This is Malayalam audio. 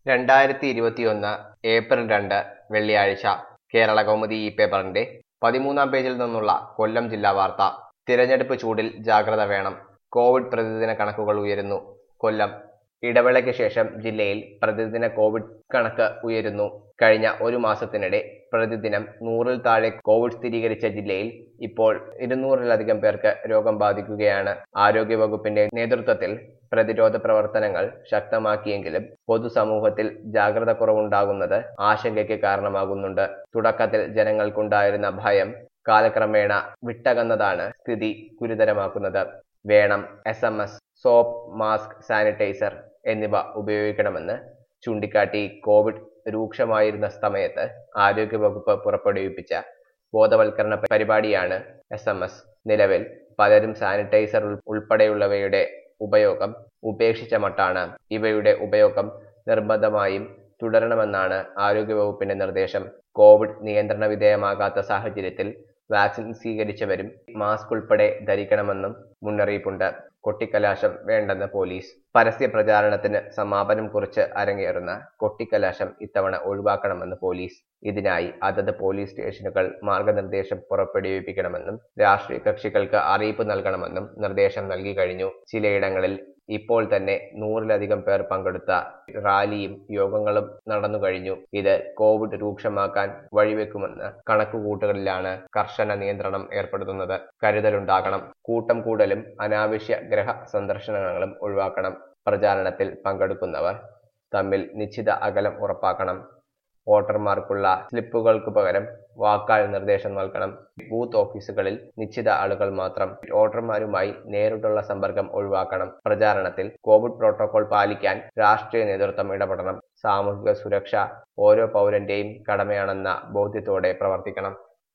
രണ്ടായിരത്തി ഇരുപത്തിയൊന്ന് ഏപ്രിൽ രണ്ട് വെള്ളിയാഴ്ച കേരള കൗമുദി ഈ പേപ്പറിന്റെ പതിമൂന്നാം പേജിൽ നിന്നുള്ള കൊല്ലം ജില്ലാ വാർത്ത തിരഞ്ഞെടുപ്പ് ചൂടിൽ ജാഗ്രത വേണം കോവിഡ് പ്രതിദിന കണക്കുകൾ ഉയരുന്നു കൊല്ലം ഇടവേളയ്ക്ക് ശേഷം ജില്ലയിൽ പ്രതിദിന കോവിഡ് കണക്ക് ഉയരുന്നു കഴിഞ്ഞ ഒരു മാസത്തിനിടെ പ്രതിദിനം നൂറിൽ താഴെ കോവിഡ് സ്ഥിരീകരിച്ച ജില്ലയിൽ ഇപ്പോൾ ഇരുന്നൂറിലധികം പേർക്ക് രോഗം ബാധിക്കുകയാണ് ആരോഗ്യവകുപ്പിന്റെ നേതൃത്വത്തിൽ പ്രതിരോധ പ്രവർത്തനങ്ങൾ ശക്തമാക്കിയെങ്കിലും പൊതുസമൂഹത്തിൽ ജാഗ്രത കുറവുണ്ടാകുന്നത് ആശങ്കയ്ക്ക് കാരണമാകുന്നുണ്ട് തുടക്കത്തിൽ ജനങ്ങൾക്കുണ്ടായിരുന്ന ഭയം കാലക്രമേണ വിട്ടകന്നതാണ് സ്ഥിതി ഗുരുതരമാക്കുന്നത് വേണം S M S soap mask sanitiser എന്നിവ ഉപയോഗിക്കണമെന്ന് ചൂണ്ടിക്കാട്ടി കോവിഡ് രൂക്ഷമായിരുന്ന സമയത്ത് ആരോഗ്യവകുപ്പ് പുറപ്പെടുവിപ്പിച്ച ബോധവൽക്കരണ പരിപാടിയാണ് എസ് എം എസ് നിലവിൽ പലരും സാനിറ്റൈസർ ഉൾ- ഉൾപ്പെടെയുള്ളവയുടെ ഉപയോഗം ഉപേക്ഷിച്ച മട്ടാണ് ഇവയുടെ ഉപയോഗം നിർബന്ധമായും തുടരണമെന്നാണ് ആരോഗ്യവകുപ്പിന്റെ നിർദ്ദേശം കോവിഡ് നിയന്ത്രണ വിധേയമാകാത്ത സാഹചര്യത്തിൽ വാക്സിൻ സ്വീകരിച്ചവരും മാസ്ക് ഉൾപ്പെടെ ധരിക്കണമെന്നും മുന്നറിയിപ്പുണ്ട് കൊട്ടിക്കലാശം വേണ്ടെന്ന് പോലീസ് പരസ്യ പ്രചാരണത്തിന് സമാപനം കുറിച്ച് അരങ്ങേറുന്ന കൊട്ടിക്കലാശം ഇത്തവണ ഒഴിവാക്കണമെന്ന് പോലീസ് ഇതിനായി അതത് പോലീസ് സ്റ്റേഷനുകൾ മാർഗനിർദ്ദേശം പുറപ്പെടുവിപ്പിക്കണമെന്നും രാഷ്ട്രീയ കക്ഷികൾക്ക് അറിയിപ്പ് നൽകണമെന്നും നിർദ്ദേശം നൽകി കഴിഞ്ഞു ചിലയിടങ്ങളിൽ ഇപ്പോൾ തന്നെ നൂറിലധികം പേർ പങ്കെടുത്ത റാലിയും യോഗങ്ങളും നടന്നു കഴിഞ്ഞു ഇത് കോവിഡ് രൂക്ഷമാക്കാൻ വഴിവെക്കുമെന്ന് കണക്കുകൂട്ടലിലാണ് കർശന നിയന്ത്രണം ഏർപ്പെടുത്തുന്നത് കരുതലുണ്ടാകണം കൂട്ടം കൂടലും അനാവശ്യ ഗ്രഹ സന്ദർശനങ്ങളും ഒഴിവാക്കണം പ്രചാരണത്തിൽ പങ്കെടുക്കുന്നവർ തമ്മിൽ നിശ്ചിത അകലം ഉറപ്പാക്കണം വോട്ടർമാർക്കുള്ള സ്ലിപ്പുകൾക്ക് പകരം വാക്കാൽ നിർദ്ദേശം നൽകണം ബൂത്ത് ഓഫീസുകളിൽ നിശ്ചിത ആളുകൾ മാത്രം വോട്ടർമാരുമായി നേരിട്ടുള്ള സമ്പർക്കം ഒഴിവാക്കണം പ്രചാരണത്തിൽ കോവിഡ് പ്രോട്ടോകോൾ പാലിക്കാൻ രാഷ്ട്രീയ നേതൃത്വം ഇടപെടണം സാമൂഹിക സുരക്ഷ ഓരോ പൗരന്റെയും കടമയാണെന്ന ബോധ്യത്തോടെ പ്രവർത്തിക്കണം